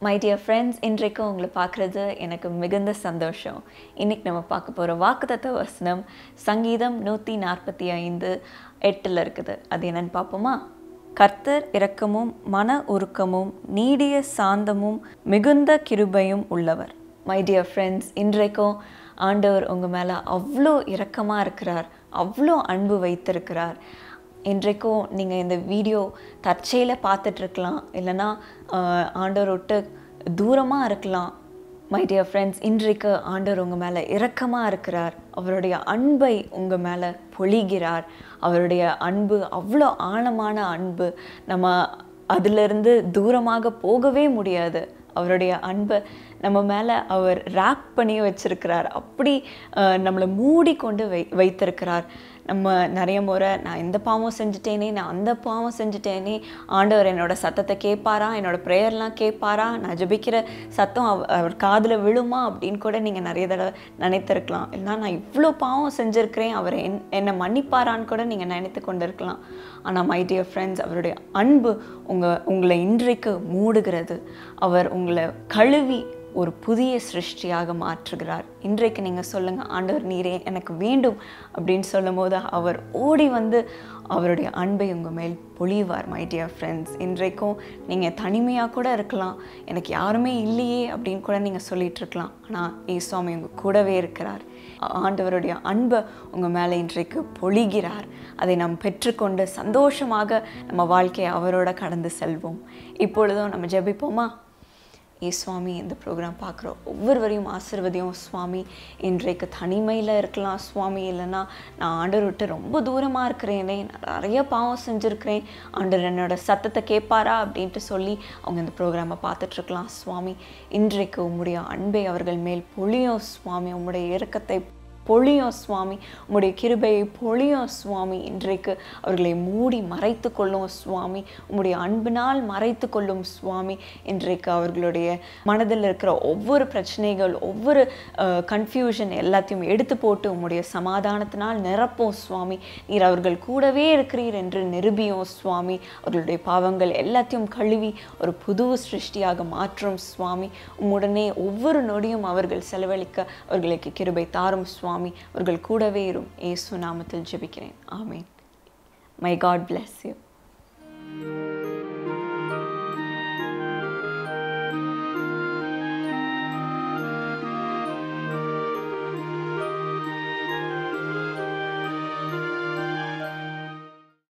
my dear friends இன்றைக்கும் உங்களை பார்க்குறது எனக்கு மிகுந்த சந்தோஷம் இன்னைக்கு நம்ம பார்க்க போகிற வாக்குத்தத்த வசனம் சங்கீதம் நூற்றி நாற்பத்தி ஐந்து எட்டில் இருக்குது அது என்னன்னு பார்ப்போமா கர்த்தர் இரக்கமும் மன உருக்கமும் நீடிய சாந்தமும் மிகுந்த கிருபையும் உள்ளவர் மை டியர் ஃப்ரெண்ட்ஸ் இன்றைக்கும் ஆண்டவர் உங்கள் மேலே அவ்வளோ இரக்கமாக இருக்கிறார் அவ்வளோ அன்பு வைத்திருக்கிறார் இன்றைக்கும் நீங்கள் இந்த வீடியோ தற்செயல பார்த்துட்ருக்கலாம் இல்லைன்னா ஆஹ், ஆண்டவர் விட்டு தூரமாக இருக்கலாம் மை டியர் ஃப்ரெண்ட்ஸ் இன்றைக்கு ஆண்டவர் உங்கள் மேலே இரக்கமாக இருக்கிறார் அவருடைய அன்பை உங்கள் மேலே பொழிகிறார் அவருடைய அன்பு அவ்வளோ ஆழமான அன்பு நம்ம அதிலிருந்து தூரமாக போகவே முடியாது அவருடைய அன்பை நம்ம மேலே அவர் ரேப் பண்ணி வச்சிருக்கிறார் அப்படி அஹ், நம்மளை மூடி கொண்டு வை வைத்திருக்கிறார் நம்ம நிறைய முறை நான் இந்த பாவம் செஞ்சுட்டேனே நான் அந்த பாவம் செஞ்சுட்டேனே ஆண்டவர் என்னோட சத்தத்தை கேட்பாரா என்னோட ப்ரேயர்லாம் கேட்பாரா நான் ஜெபிக்கிற சத்தம் அவ- அவர் காதில் விழுமா அப்படின்னு கூட நீங்கள் நிறைய தடவை நினைத்திருக்கலாம் இல்லைனா நான் இவ்வளோ பாவம் செஞ்சுருக்கிறேன் அவர் என் என்னை மன்னிப்பாரான்னு கூட நீங்கள் நினைத்து கொண்டு இருக்கலாம் ஆனால் மை டியர் ஃப்ரெண்ட்ஸ் அவருடைய அன்பு உங்கள் உங்களை இன்றைக்கு மூடுகிறது அவர் உங்களை கழுவி ஒரு புதிய சிருஷ்டியாக மாற்றுகிறார் இன்றைக்கு நீங்கள் சொல்லுங்கள் ஆண்டவர் நீரே எனக்கு வேண்டும் அப்படின்னு சொல்லும் போது அவர் ஓடி வந்து அவருடைய அன்பை உங்கள் மேல் பொழிவார் மை டியர் ஃப்ரெண்ட்ஸ் இன்றைக்கும் நீங்கள் தனிமையாக கூட இருக்கலாம் எனக்கு யாருமே இல்லையே அப்படின்னு கூட நீங்கள் சொல்லிட்டு இருக்கலாம் ஆனால் ஏசுவாமி உங்கள் கூடவே இருக்கிறார் ஆண்டவருடைய அன்பை உங்கள் மேலே இன்றைக்கு பொழிகிறார் அதை நாம் பெற்றுக்கொண்டு சந்தோஷமாக நம்ம வாழ்க்கையை அவரோட கடந்து செல்வோம் இப்பொழுதும் நம்ம ஜெபிப்போமா ஏ சுவாமி இந்த ப்ரோக்ராம் பார்க்குறோம் ஒவ்வொருவரையும் ஆசிர்வதியும் சுவாமி இன்றைக்கு தனிமையில் இருக்கலாம் சுவாமி இல்லைன்னா நான் ஆண்டவர் விட்டு ரொம்ப தூரமாக இருக்கிறேனே நான் நிறைய பாவம் செஞ்சுருக்கிறேன் ஆண்டவர் என்னோட சத்தத்தை கேட்பாரா அப்படின்ட்டு சொல்லி அவங்க இந்த ப்ரோக்ராமை பார்த்துட்ருக்கலாம் சுவாமி இன்றைக்கு உம்முடைய அன்பை அவர்கள் மேல் பொழியும் சுவாமி உம்முடைய இரக்கத்தை பொழியும் சுவாமி உம்முடைய கிருபையை பொழியும் சுவாமி இன்றைக்கு அவர்களை மூடி மறைத்து கொள்ளும் சுவாமி உம்முடைய அன்பினால் மறைத்து கொள்ளும் சுவாமி இன்றைக்கு அவர்களுடைய மனதில் இருக்கிற ஒவ்வொரு பிரச்சனைகள் ஒவ்வொரு கன்ஃபியூஷன் எல்லாத்தையும் எடுத்து போட்டு உம்முடைய சமாதானத்தினால் நிரப்போம் சுவாமி நீர் அவர்கள் கூடவே இருக்கிறீர் என்று நிரூபியும் சுவாமி அவர்களுடைய பாவங்கள் எல்லாத்தையும் கழுவி ஒரு புது சிருஷ்டியாக மாற்றும் சுவாமி உம்முடனே ஒவ்வொரு நொடியும் அவர்கள் செலவழிக்க அவர்களுக்கு கிருபை தாரும் சுவாமி அவர்கள் கூடவே இரும் ஏசு நாமத்தில் ஜெபிக்கிறேன் amen my God bless you